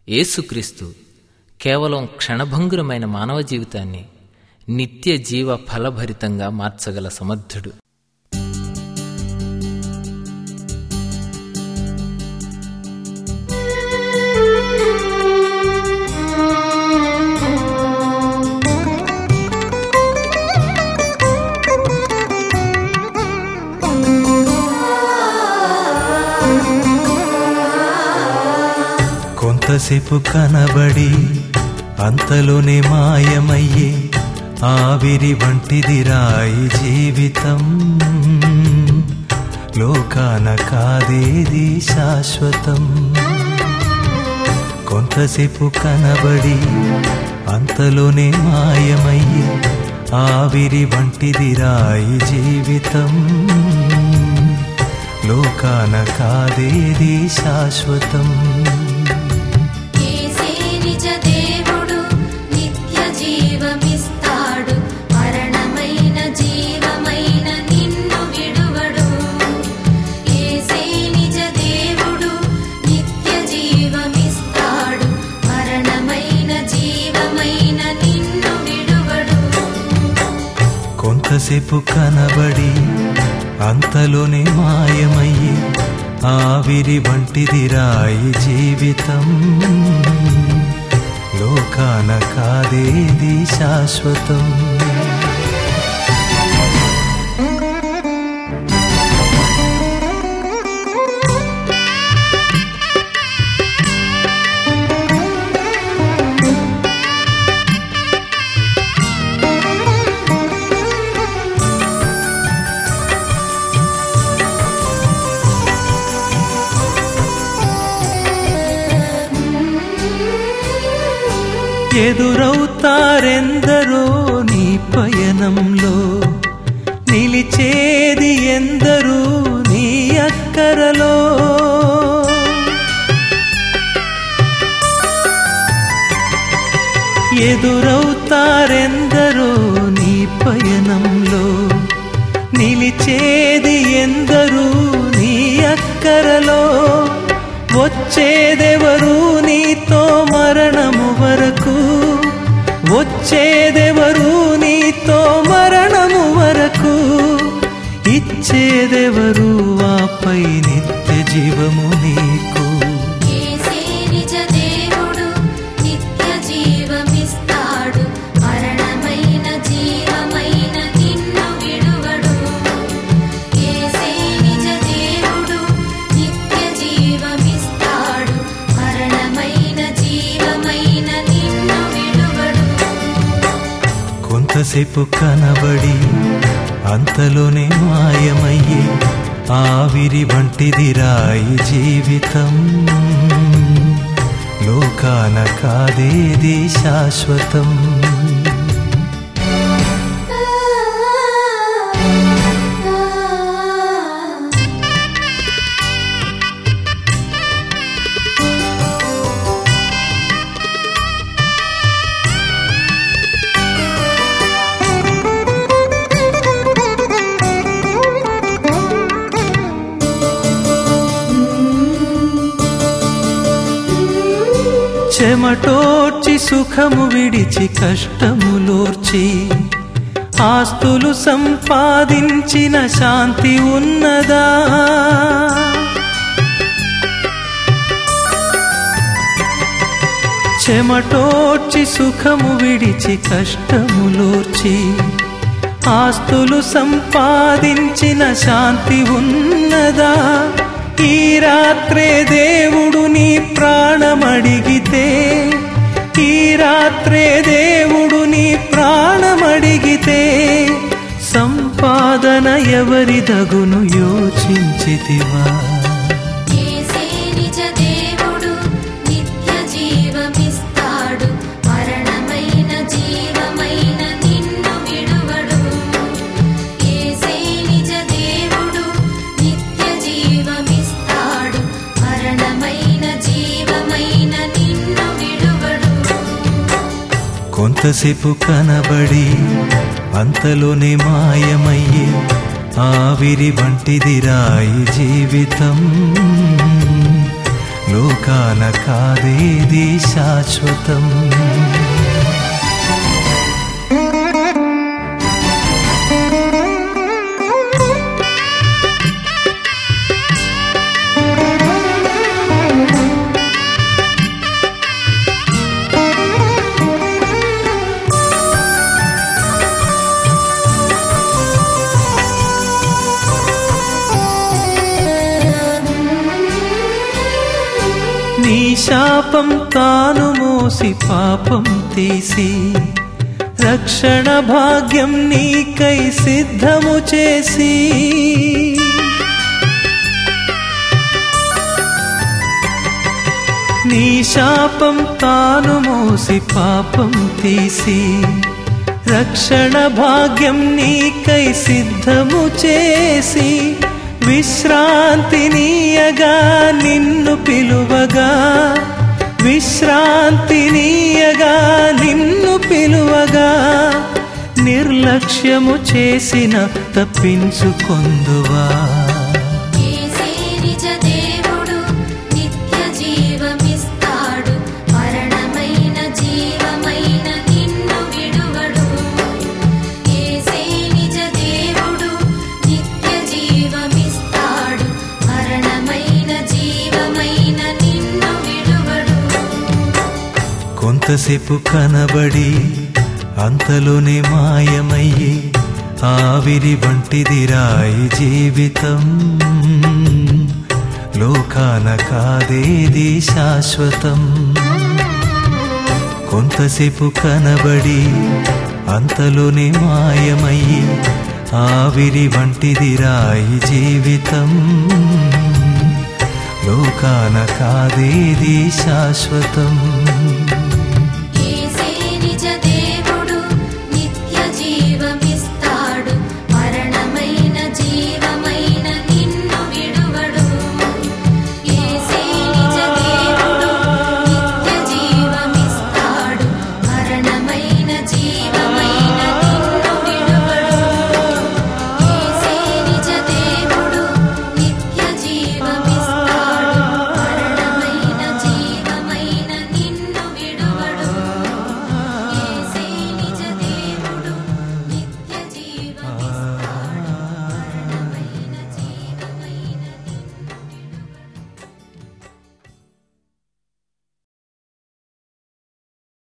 యేసుక్రీస్తు కేవలం క్షణభంగురమైన మానవ జీవితాన్ని నిత్య జీవ ఫలభరితంగా మార్చగల సమర్థుడు కొంతసేపు కనబడి అంతలోనే మాయమయ్యే ఆవిరి వంటిది రాయి జీవితం లోకాన కాదేది శాశ్వతం కొంతసేపు కనబడి అంతలోనే మాయమయ్యే ఆవిరి వంటిది రాయి జీవితం లోకాన కాదేది శాశ్వతం యేసే నిజ దేవుడు నిత్య జీవమిస్తాడు మరణమైన జీవమైన నిన్ను విడువడు యేసే నిజ దేవుడు నిత్య జీవమిస్తాడు మరణమైన జీవమైన నిన్ను విడువడు కొంతసేపు కనబడి అంతలోనే మాయమయ్యి ఆవిరి వంటిది రాయి జీవితం లోకాన కాదేది శాశ్వతం ఎదురవుతారెందరో నీ పయనంలో నిలిచేది ఎందరూ నీ అక్కరలో ఎదురవుతారెందరో నీ పయనంలో నిలిచేది ఎందరూ నీ అక్కరలో వచ్చేదెవరు నీతో మరణము వరకు వచ్చేదెవరు నీతో మరణము వరకు ఇచ్చేదెవరు ఆపై నిత్య జీవము నీకు యేసే నిజ దేవుడు నిత్య జీవమిస్తాడు మరణమైన జీవమైన నిన్ను విడువడు యేసే నిజ దేవుడు నిత్య జీవమిస్తాడు మరణమైన జీవమైన నిన్ను విడువడు కొంతసేపు కనబడి అంతలోనే మాయమయ్యి ఆవిరి వంటిది రాయి జీవితం లోకాన కాదేది శాశ్వతం చెమటోర్చి సుఖము విడిచి కష్టములోర్చి ఆస్తులు సంపాదించిన శాంతి ఉన్నదా చెమటోర్చి సుఖము విడిచి కష్టములోర్చి ఆస్తులు సంపాదించిన శాంతి ఉన్నదా ఈ రాత్రే దేవుడు నీ ప్రాణమడిగితే ఈ రాత్రే దేవుడు నీ ప్రాణమడిగితే సంపాదన ఎవరి దగును యోచించితివా యేసే నిజ దేవుడు నిత్య జీవమిస్తాడు మరణమైన జీవమైన నిన్ను విడువడు యేసే నిజ దేవుడు నిత్య జీవమిస్తాడు మరణమైన జీవమైన నిన్ను విడువడు కొంతసేపు కనబడి అంతలోనే మాయమయ్యే ఆవిరి వంటిది రాయి జీవితం లోకాన కాదేది శాశ్వతం నీ శాపం తాను మోసి పాపం తీసి రక్షణ భాగ్యం నీకై సిద్ధము చేసి నీ శాపం తాను మోసి పాపం తీసి రక్షణ భాగ్యం నీకై సిద్ధము చేసి విశ్రాంతినీయగా నిన్ను పిలువగా విశ్రాంతినీయగా నిన్ను పిలువగా నిర్లక్ష్యము చేసిన తప్పించుకొందువా యేసే నిజ దేవుడు నిత్య జీవమిస్తాడు మరణమైన జీవమైన నిన్ను విడువడు యేసే నిజ దేవుడు నిత్య జీవమిస్తాడు మరణమైన జీవమైన నిన్ను విడువడు కొంతసేపు కనబడి అంతలోనే మాయమయ్యి ఆవిరి వంటిది రాయి జీవితం లోకాన కాదేది శాశ్వతం కొంతసేపు కనబడి అంతలోనే మాయమయ్యి ఆవిరి వంటిది రాయి జీవితం లోకాన కాదేది శాశ్వతం